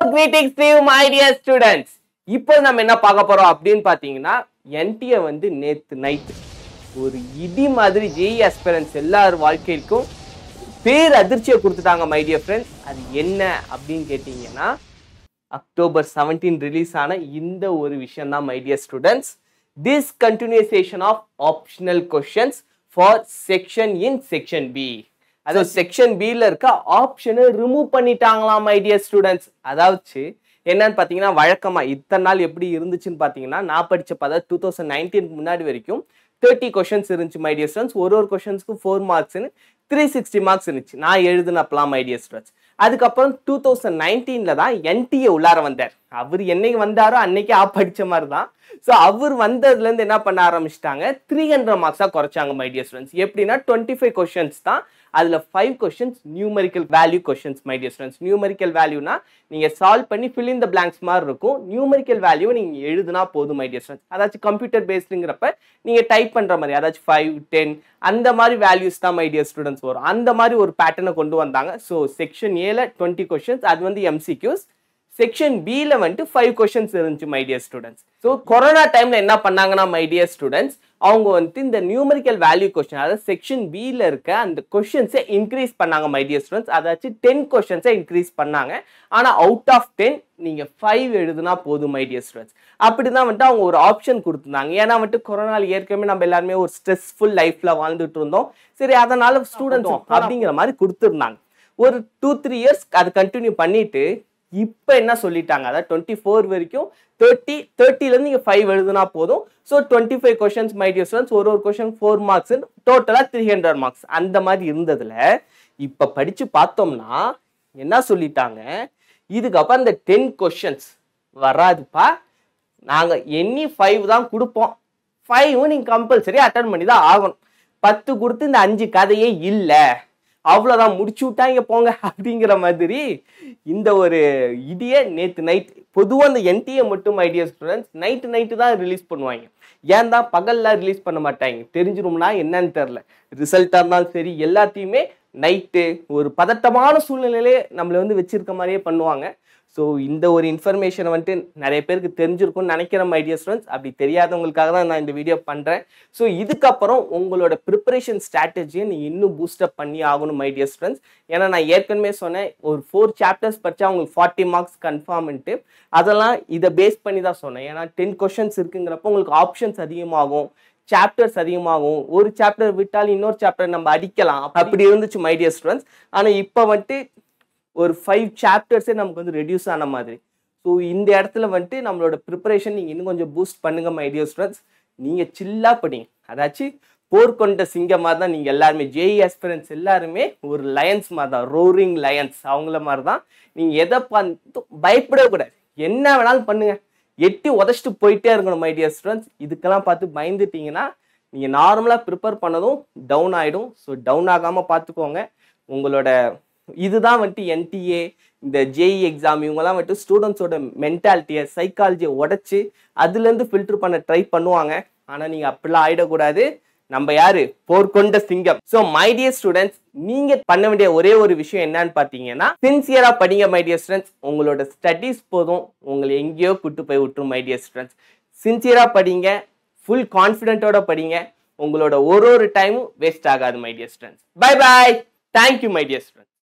greetings to you my dear students இப்போ நம்ம என்ன பார்க்க போறோம் அப்படின்னு பார்த்தீங்கன்னா என்டிஏ வந்து நேத்து நைட் ஒரு இடி மாதிரி ஜேஇ அஸ்பிரன்ஸ் எல்லார் வாழ்க்கைக்கும் பேர் அதிர்ச்சியை கொடுத்துட்டாங்க மை டியர் ஃப்ரெண்ட்ஸ் அது என்ன அப்படின்னு கேட்டிங்கன்னா அக்டோபர் 17 ரிலீஸ் ஆன இந்த ஒரு விஷயம் தான் my dear students this continuation of optional questions for section in section B அதாவது செக்ஷன் பியில் இருக்க ஆப்ஷனை ரிமூவ் பண்ணிட்டாங்களாம் மை டியர் ஸ்டூடெண்ட்ஸ் அதாவது என்னன்னு பார்த்தீங்கன்னா வழக்கமாக இத்தனை நாள் எப்படி இருந்துச்சுன்னு பார்த்தீங்கன்னா நான் படிச்சப்ப அதாவது டூ தௌசண்ட் நைன்டீனுக்கு முன்னாடி வரைக்கும் தேர்ட்டி கொஷன்ஸ் இருந்துச்சு மை டியர் ஸ்டூடெண்ட்ஸ் ஒரு ஒரு கொஷன்ஸ்க்கு ஃபோர் மார்க்ஸ்னு த்ரீ சிக்ஸ்டி மார்க்ஸ் இருந்துச்சு நான் எழுதுனப்பலாம் மை டியர் ஸ்டூடெண்ட்ஸ் அதுக்கப்புறம் டூ தௌசண்ட் நைன்டீனில் தான் என்டிஏ உள்ளார வந்தார் அவர் என்னைக்கு வந்தாரோ அன்னைக்கு ஆ படித்த மாதிரி தான் ஸோ அவர் வந்ததுலேருந்து என்ன பண்ண ஆரம்பிச்சிட்டாங்க த்ரீ ஹண்ட்ரட் மார்க்ஸாக குறைச்சாங்க மை டியர் ஸ்டூடெண்ட்ஸ் எப்படின்னா டுவெண்ட்டி ஃபைவ் கொஷன்ஸ் தான் அதில் five questions numerical value questions my dear students numerical வேல்யூனா நீங்கள் சால்வ் பண்ணி fill in the blanks மாதிரி இருக்கும் நியூமரிக்கல் வேல்யூ நீங்கள் எழுதுனா போதும் மை டியர் ஸ்டூடெண்ட்ஸ் அதாச்சும் கம்ப்யூட்டர் பேஸ்டுங்கிறப்ப நீங்கள் டைப் பண்ணுற மாதிரி அதாச்சும் ஃபைவ் டென் அந்த மாதிரி வேல்யூஸ் தான் மை டியர் ஸ்டூடெண்ட்ஸ் வரும் அந்த மாதிரி ஒரு பேட்டர்னை கொண்டு வந்தாங்க ஸோ செக்ஷன் ஏல டுவெண்ட்டி கொஷின்ஸ் அது வந்து எம்சிக்யூஸ் செக்ஷன் பியில் வந்துட்டு ஃபைவ் கொஷின்ஸ் இருந்துச்சு my dear students so corona டைமில் என்ன பண்ணாங்கன்னா மை டியர் ஸ்டூடெண்ட்ஸ் அவங்க வந்துட்டு இந்த நியூமரிக்கல் வேல்யூ கொஸ்டின் அதாவது செக்ஷன் பியில் இருக்க அந்த கொஷின்ஸை இன்க்ரீஸ் பண்ணாங்க மை டியர் ஸ்டூடெண்ட்ஸ் அதாச்சும் டென் கொஷின்ஸை இன்க்ரீஸ் பண்ணாங்க ஆனால் அவுட் ஆஃப் டென் நீங்கள் ஃபைவ் எழுதுனா போதும் மை டியர் ஸ்டூடெண்ட்ஸ் அப்படி தான் வந்துட்டு அவங்க ஒரு ஆப்ஷன் கொடுத்துருந்தாங்க ஏன்னா வந்துட்டு கொரோனாவில் ஏற்கனவே நம்ம எல்லாருமே ஒரு ஸ்ட்ரெஸ்ஃபுல் லைஃப்பில் வாழ்ந்துட்டு இருந்தோம் சரி அதனால ஸ்டூடெண்ட்ஸ் அப்படிங்கிற மாதிரி கொடுத்துருந்தாங்க ஒரு டூ த்ரீ இயர்ஸ் அது கண்டினியூ பண்ணிட்டு இப்போ என்ன சொல்லிட்டாங்க அதாவது டுவெண்ட்டி ஃபோர் வரைக்கும் தேர்ட்டி தேர்ட்டிலேருந்து நீங்கள் ஃபைவ் எழுதுனா போதும் so twenty five questions my dear students ஒரு ஒரு கொஷன் ஃபோர் மார்க்ஸ் டோட்டலாக த்ரீ ஹண்ட்ரட் மார்க்ஸ் அந்த மாதிரி இருந்ததுல இப்போ படித்து பார்த்தோம்னா என்ன சொல்லிட்டாங்க இதுக்கப்புறம் இந்த டென் கொஷன்ஸ் வராதுப்பா நாங்கள் எண்ணி ஃபைவ் தான் கொடுப்போம் ஃபைவும் நீங்கள் கம்பல்சரி அட்டன் பண்ணி தான் ஆகணும் பத்து கொடுத்து இந்த அஞ்சு கதையே இல்லை அவ்வளோதான் முடிச்சு விட்டாங்க போங்க அப்படிங்கிற மாதிரி இந்த ஒரு இடியை நேற்று நைட் பொதுவாக அந்த என்டிஏ மட்டும் ஐடியா ஸ்டூடெண்ட்ஸ் நைட்டு நைட்டு தான் ரிலீஸ் பண்ணுவாங்க ஏன் தான் பகலில் ரிலீஸ் பண்ண மாட்டாங்க தெரிஞ்சிரும்னா என்னன்னு தெரில ரிசல்ட்டாக இருந்தாலும் சரி எல்லாத்தையுமே நைட்டு ஒரு பதட்டமான சூழ்நிலையிலே நம்மளை வந்து வச்சிருக்க மாதிரியே பண்ணுவாங்க ஸோ இந்த ஒரு இன்ஃபர்மேஷனை வந்துட்டு நிறைய பேருக்கு தெரிஞ்சிருக்கும்னு நினைக்கிறேன் ஐடியா ஸ்டூடெண்ட்ஸ் அப்படி தெரியாதவங்களுக்காக தான் நான் இந்த வீடியோ பண்ணுறேன் ஸோ இதுக்கப்புறம் உங்களோட ப்ரிப்பரேஷன் ஸ்ட்ராட்டஜியை நீங்கள் இன்னும் பூஸ்டப் பண்ணி ஆகணும் ஐடியா ஸ்டூடெண்ட்ஸ் ஏன்னா நான் ஏற்கனவே சொன்னேன் ஒரு ஃபோர் சாப்டர்ஸ் படித்தா உங்களுக்கு ஃபார்ட்டி மார்க்ஸ் கன்ஃபார்ம்ன்ட்டு அதெல்லாம் இதை பேஸ் பண்ணி தான் சொன்னேன் ஏன்னா டென் கொஷன்ஸ் இருக்குங்கிறப்போ உங்களுக்கு ஆப்ஷன்ஸ் அதிகமாகும் சாப்டர்ஸ் அதிகமாகும் ஒரு சாப்டர் விட்டால் இன்னொரு சாப்டர் நம்ம அடிக்கலாம் அப்படி இருந்துச்சு மை டியர் ஸ்டூடெண்ட்ஸ் ஆனால் இப்போ வந்துட்டு ஒரு ஃபைவ் சாப்டர்ஸே நமக்கு வந்து ரெடியூஸ் ஆன மாதிரி ஸோ இந்த இடத்துல வந்துட்டு நம்மளோட ப்ரிப்பரேஷன் நீங்கள் இன்னும் கொஞ்சம் பூஸ்ட் பண்ணுங்க மை டியர் ஸ்டூடெண்ட்ஸ் நீங்கள் சில்லாக படிங்க அதாச்சும் போர்க்கொண்ட சிங்கம் மாதிரி தான் நீங்கள் எல்லாருமே ஜேஇ ஆஸ்பிரன்ஸ் எல்லாருமே ஒரு லயன்ஸ் மாதிரி தான் ரோரிங் லயன்ஸ் அவங்கள மாதிரி தான் நீங்கள் எதை பார்த்து பயப்படவே கூடாது என்ன வேணாலும் பண்ணுங்க எட்டி உதச்சிட்டு போயிட்டே இருக்கணும் மை டியர் ஸ்டூடெண்ட்ஸ் இதுக்கெல்லாம் பார்த்து பயந்துட்டீங்கன்னா நீங்கள் நார்மலாக ப்ரிப்பேர் பண்ணதும் டவுன் ஆகிடும் ஸோ டவுன் ஆகாமல் பார்த்துக்கோங்க உங்களோட இதுதான் வந்துட்டு என்டிஏ இந்த ஜேஇ எக்ஸாம் இவங்கெல்லாம் வந்துட்டு ஸ்டூடெண்ட்ஸோட மென்டாலிட்டியை சைக்காலஜியை உடச்சி அதுலேருந்து ஃபில்டர் பண்ண ட்ரை பண்ணுவாங்க ஆனால் நீங்கள் அப்படிலாம் ஆயிடக்கூடாது நம்ம யாரு போர்க்கொண்ட சிங்கம் ஸோ மை டியர் ஸ்டூடெண்ட்ஸ் நீங்க பண்ண வேண்டிய ஒரே ஒரு விஷயம் என்னன்னு பார்த்தீங்கன்னா சின்சியரா படிங்க மை டியர் ஸ்டூடெண்ட்ஸ் உங்களோட ஸ்டடீஸ் போதும் உங்களை எங்கேயோ கூட்டு போய் விட்டுரும் மை டியர் ஸ்டூடெண்ட்ஸ் சின்சியரா படிங்க ஃபுல் கான்ஃபிடென்ட்டோட படிங்க உங்களோட ஒரு ஒரு டைமும் வேஸ்ட் ஆகாது my dear students bye bye thank you my dear students